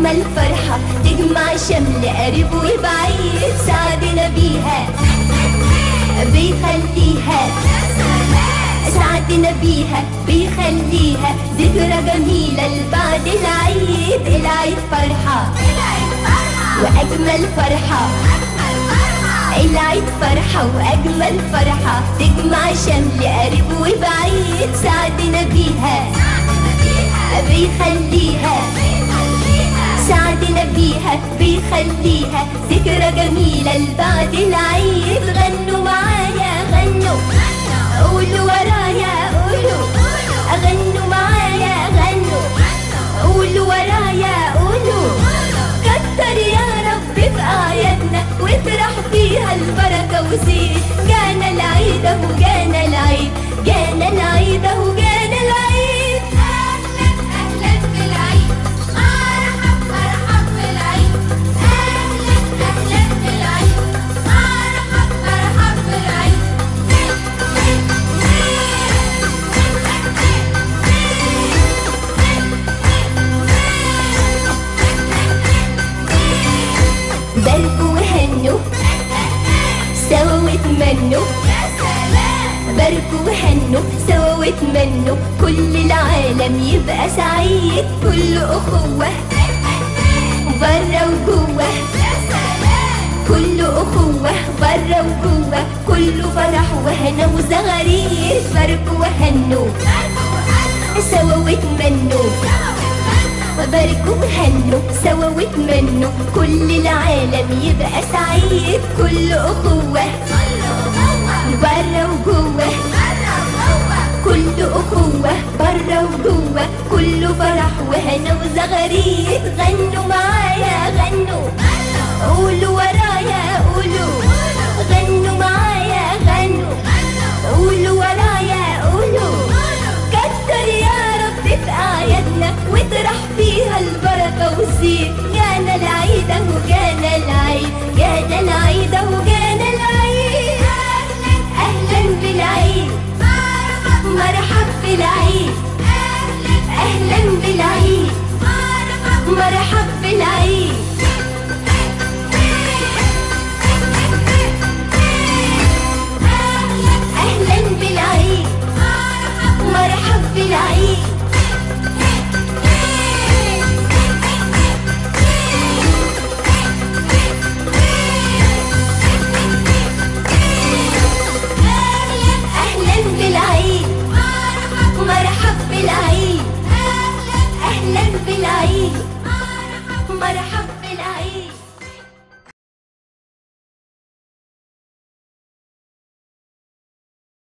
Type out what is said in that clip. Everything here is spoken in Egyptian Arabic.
وأجمل فرحة تجمع شمل قريب وبعيد سعدنا بيها بيخليها سعدنا بيها بيخليها ذكرى جميلة لبعد العيد العيد فرحة وأجمل فرحة العيد فرحة وأجمل فرحة تجمع شمل قريب وبعيد سعدنا بيها بيخليها سعدنا بيها بيخليها ذكرى جميلة لبعد العيد غنوا معايا غنوا قولوا ورايا قولوا غنوا معايا غنوا قولوا ورايا قولوا كتر يا رب في أعيادنا وافرح فيها البركة وزيد جانا العيد اهو جانا العيد جانا العيد اهو جانا العيد أهلا أهلا بالعيد مرحب مرحب بالعيد أهلا أهلا بالعيد مرحب مرحب بالعيد باركوا وهنوا سوا واتمنوا يا سلام باركوا وهنوا سوا واتمنوا كل العالم يبقى سعيد كل أخوة برا وجوه يا سلام كل أخوة برا وجوه كله فرح وهنا وزغاريد باركوا وهنوا باركوا وهنوا سوا واتمنوا سوا واتمنوا باركوا وهنوا سوا واتمنوا كل العالم يبقى سعيد كل أخوة كله هو برا وجوه مرة وهو كل أخوة برا وجوه كله فرح وهنا وزغاريد غنوا معايا غنوا غنوا قولوا ورايا قولوا غنوا معايا غنوا قولوا ورايا قولوا كتر يا رب في أعيادنا واطرح فيها البركة والزين جانا العيد أهو جانا العيد جانا العيد أهو جانا العيد أهلا أهلا بالعيد مرحب مرحب بالعيد أهلا أهلا بالعيد مرحب مرحب بالعيد